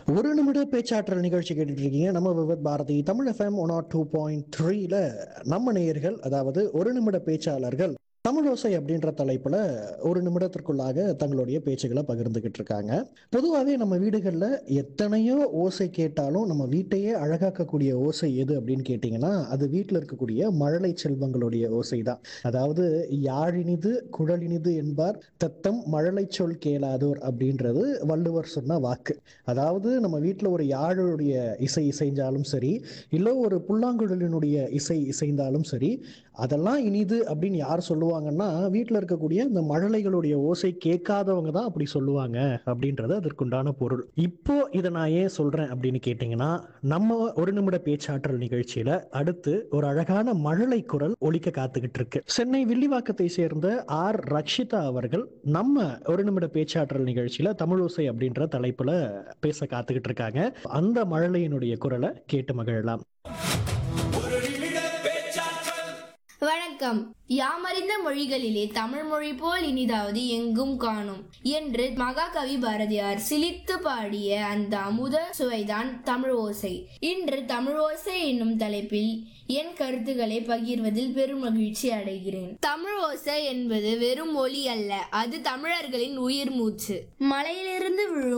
ஒரு நிமிட பேச்சாற்றல் நிகழ்ச்சி கேட்டுட்டு இருக்கீங்க நம்ம Vividh Bharati Tamil FM one or two point த்ரீல நம்ம நேயர்கள் அதாவது ஒரு நிமிட பேச்சாளர்கள் தமிழோசை அப்படின்ற தலைப்புல ஒரு நிமிடத்திற்குள்ளாக தங்களுடைய பேச்சுகளை பகிர்ந்துகிட்டு இருக்காங்க பொதுவாகவே நம்ம வீடுகளில் எத்தனையோ ஓசை கேட்டாலும் நம்ம வீட்டையே அழகாக்கக்கூடிய ஓசை எது அப்படின்னு கேட்டிங்கன்னா அது வீட்டில் இருக்கக்கூடிய மழலை செல்வங்களுடைய ஓசை தான் அதாவது யாழினிது குழலினிது என்பார் தத்தம் மழலை சொல் கேளாதோர் அப்படின்றது வள்ளுவர் சொன்ன வாக்கு அதாவது நம்ம வீட்டில் ஒரு யாழுடைய இசை இசைஞ்சாலும் சரி இல்லை ஒரு புல்லாங்குழலினுடைய இசை இசைந்தாலும் சரி அதெல்லாம் இனிது அப்படின்னு யார் சொல்லுவாங்கன்னா வீட்டில் இருக்கக்கூடிய இந்த மழலைகளுடைய ஓசை கேட்காதவங்க தான் அப்படி சொல்லுவாங்க அப்படின்றது அதற்குண்டான பொருள் இப்போ இதை நான் ஏன் சொல்றேன் அப்படின்னு கேட்டிங்கன்னா நம்ம ஒரு நிமிட பேச்சாற்றல் நிகழ்ச்சியில அடுத்து ஒரு அழகான மழலை குரல் ஒலிக்க காத்துக்கிட்டு இருக்கு சென்னை வில்லிவாக்கத்தை சேர்ந்த ஆர் ரக்ஷிதா அவர்கள் நம்ம ஒரு நிமிட பேச்சாற்றல் நிகழ்ச்சியில தமிழோசை அப்படின்ற தலைப்புல பேச காத்துக்கிட்டு இருக்காங்க அந்த மழலையினுடைய குரலை கேட்டு மகிழலாம் வணக்கம் யாமறிந்த மொழிகளிலே தமிழ் மொழி போல் இனிதாவது எங்கும் காணும் என்று மகாகவி பாரதியார் சிலித்து பாடிய அந்த அமுத சுவைதான் தமிழ் ஓசை இன்று தமிழ் ஓசை என்னும் தலைப்பில் என் கருத்துக்களை பகிர்வதில் பெரும் மகிழ்ச்சி அடைகிறேன் தமிழ் ஓசை என்பது வெறும் ஒலி அல்ல அது தமிழர்களின் உயிர் மூச்சு மலையிலிருந்து விழும்